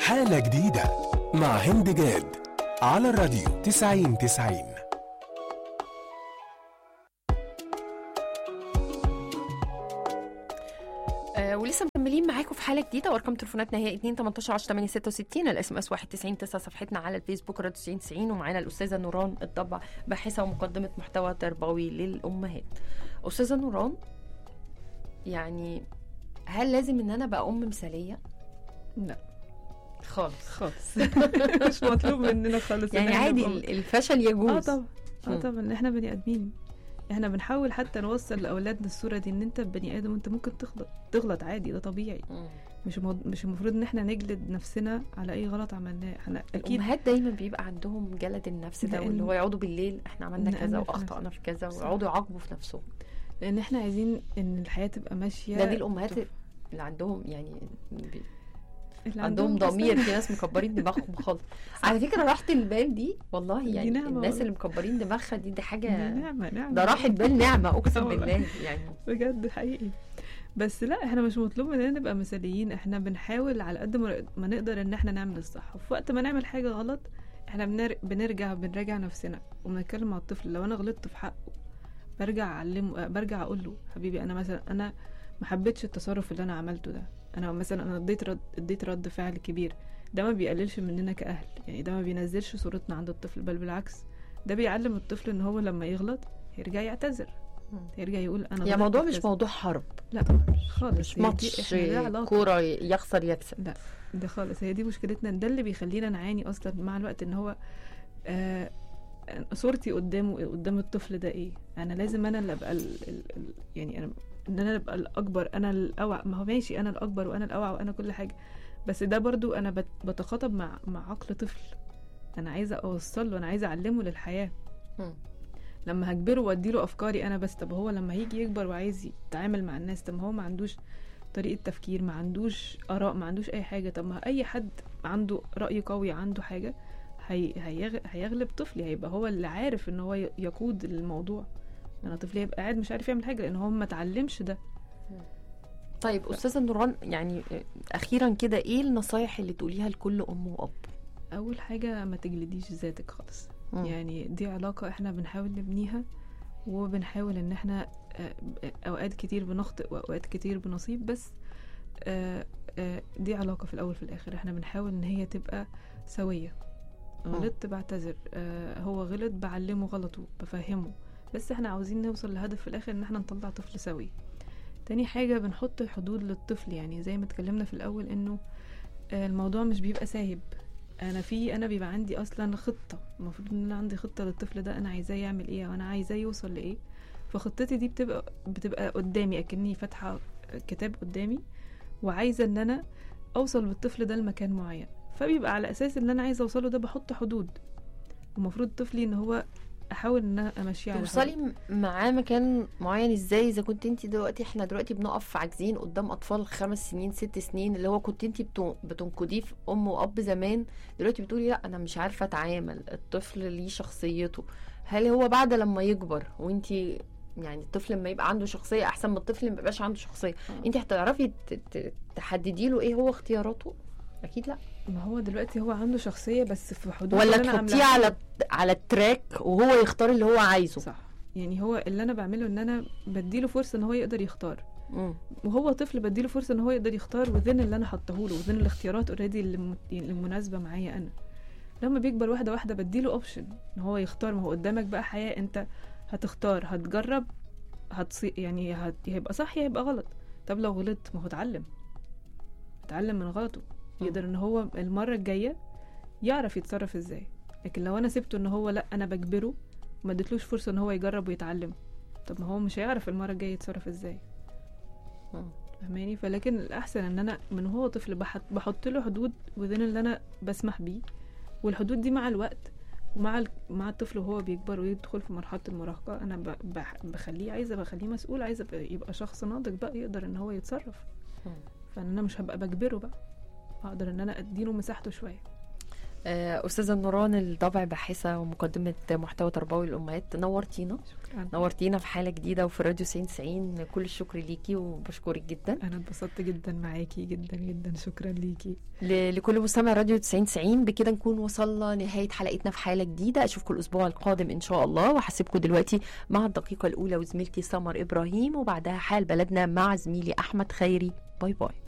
حالة جديدة مع هند جاد على الراديو 90 90 آه ولسه مكملين معاكم في حاله جديده وارقام تليفوناتنا هي 2 18 10 8 66 الاس ام اس 91 9 صفحتنا على الفيسبوك راديو 90 90 ومعانا الاستاذه نوران الضبع باحثه ومقدمه محتوى تربوي للامهات. استاذه نوران يعني هل لازم ان انا ابقى ام مثاليه؟ لا خالص خالص مش مطلوب مننا خالص يعني إن إحنا عادي نبقى- ال- الفشل يجوز اه طبعا اه مم. طبعا احنا بني ادمين احنا بنحاول حتى نوصل لاولادنا الصوره دي ان انت بني ادم وانت ممكن تغلط تغلط عادي ده طبيعي مم. مش مو... مش المفروض ان احنا نجلد نفسنا على اي غلط عملناه احنا اكيد الامهات دايما بيبقى عندهم جلد النفس ده لأن- واللي هو يقعدوا بالليل احنا عملنا نأنب كذا في واخطانا في كذا صح. ويقعدوا يعاقبوا في نفسهم لان احنا عايزين ان الحياه تبقى ماشيه ده دي الامهات اللي عندهم يعني بي- اللي عندهم أصلاً ضمير في ناس مكبرين دماغهم خالص على فكره راحه البال دي والله دي يعني نعمة الناس والله. اللي مكبرين دماغها دي دي دي حاجه نعمه نعمه ده راحه بال نعمه اقسم والله. بالله يعني بجد حقيقي بس لا احنا مش مطلوب مننا نبقى مثاليين احنا بنحاول على قد ما ما نقدر ان احنا نعمل الصح وفي وقت ما نعمل حاجه غلط احنا بنر... بنرجع بنراجع نفسنا وبنتكلم مع الطفل لو انا غلطت في حقه برجع اعلمه آه، برجع اقول له حبيبي انا مثلا انا ما حبيتش التصرف اللي انا عملته ده انا مثلا انا اديت رد اديت رد فعل كبير ده ما بيقللش مننا كاهل يعني ده ما بينزلش صورتنا عند الطفل بل بالعكس ده بيعلم الطفل ان هو لما يغلط يرجع يعتذر يرجع يقول انا يا غلطت موضوع في مش كذا. موضوع حرب لا خالص مش هي دي- ماتش احنا ده علاقة كوره يخسر يكسب ده خالص هي دي مشكلتنا ده اللي بيخلينا نعاني اصلا مع الوقت ان هو آه صورتي قدامه قدام الطفل ده ايه انا لازم انا اللي ابقى ال ال ال يعني انا ان انا ابقى الاكبر انا الاوعى ما هو ماشي انا الاكبر وانا الاوعى وانا كل حاجه بس ده برضو انا بت- بتخاطب مع مع عقل طفل انا عايزه اوصل له انا عايزه اعلمه للحياه مم. لما هجبره واديله افكاري انا بس طب هو لما هيجي يكبر وعايز يتعامل مع الناس طب ما هو ما عندوش طريقه تفكير ما عندوش اراء ما عندوش اي حاجه طب ما اي حد عنده راي قوي عنده حاجه هي هيغ... هيغلب طفلي هيبقى هو اللي عارف ان هو ي- يقود الموضوع انا طفلي هيبقى قاعد مش عارف يعمل حاجه لان هو ما اتعلمش ده طيب استاذه نوران يعني اخيرا كده ايه النصايح اللي تقوليها لكل ام واب اول حاجه ما تجلديش ذاتك خالص مم. يعني دي علاقة احنا بنحاول نبنيها وبنحاول ان احنا آه، اوقات كتير بنخطئ واوقات كتير بنصيب بس آه، آه، دي علاقة في الاول في الاخر احنا بنحاول ان هي تبقى سوية غلطت بعتذر آه، هو غلط بعلمه غلطه بفهمه بس احنا عاوزين نوصل لهدف في الاخر ان احنا نطلع طفل سوي تاني حاجة بنحط حدود للطفل يعني زي ما اتكلمنا في الاول انه آه، الموضوع مش بيبقى سايب انا في انا بيبقى عندي اصلا خطه المفروض ان انا عندي خطه للطفل ده انا عايزاه يعمل ايه وانا عايزاه يوصل لايه فخطتي دي بتبقى بتبقى قدامي اكني فاتحه كتاب قدامي وعايزه ان انا اوصل بالطفل ده لمكان معين فبيبقى على اساس اللي انا عايزه اوصله ده بحط حدود ومفروض طفلي ان هو احاول ان انا امشيه على حدود. توصلي م- معاه مكان معين ازاي اذا كنت انت دلوقتي احنا دلوقتي بنقف عاجزين قدام اطفال خمس سنين ست سنين اللي هو كنت انت بتو- بتنقديه في ام واب زمان دلوقتي بتقولي لا انا مش عارفه اتعامل الطفل ليه شخصيته هل هو بعد لما يكبر وانت يعني الطفل لما يبقى عنده شخصيه احسن من الطفل اللي ما يبقاش عنده شخصيه آه. انت هتعرفي ت- ت- تحددي له ايه هو اختياراته اكيد لا ما هو دلوقتي هو عنده شخصيه بس في حدود ولا اللي أنا تحطيه عاملاها على على التراك وهو يختار اللي هو عايزه صح يعني هو اللي انا بعمله ان انا بديله فرصه ان هو يقدر يختار مم. وهو طفل بديله فرصه ان هو يقدر يختار وذن اللي انا حاطه له وذن الاختيارات اوريدي اللي م- اللي مناسبه معايا انا لما بيكبر واحده واحده بديله اوبشن ان هو يختار ما هو قدامك بقى حياه انت هتختار هتجرب هتصي يعني هت... هيبقى صح يا هيبقى غلط طب لو غلط ما هو اتعلم اتعلم من غلطه يقدر ان هو المره الجايه يعرف يتصرف ازاي لكن لو انا سبته ان هو لا انا بجبره وما اديتلوش فرصه ان هو يجرب ويتعلم طب ما هو مش هيعرف المره الجايه يتصرف ازاي مم. فاهماني فلكن الاحسن ان انا من هو طفل بحط, بحط له حدود وذين اللي انا بسمح بيه والحدود دي مع الوقت ومع ال- مع الطفل وهو بيكبر ويدخل في مرحله المراهقه انا ب- بح- بخليه عايزه بخليه مسؤول عايزه ب- يبقى شخص ناضج بقى يقدر ان هو يتصرف مم. فانا مش هبقى بجبره بقى اقدر ان انا اديله مساحته شويه آه، استاذه نوران الضبع باحثه ومقدمه محتوى تربوي للامهات نورتينا شكرا نورتينا في حاله جديده وفي راديو 90 كل الشكر ليكي وبشكرك جدا انا اتبسطت جدا معاكي جدا جدا شكرا ليكي ل- لكل مستمع راديو 90 بكده نكون وصلنا نهايه حلقتنا في حاله جديده اشوفكم الاسبوع القادم ان شاء الله وهسيبكم دلوقتي مع الدقيقه الاولى وزميلتي سمر ابراهيم وبعدها حال بلدنا مع زميلي احمد خيري باي باي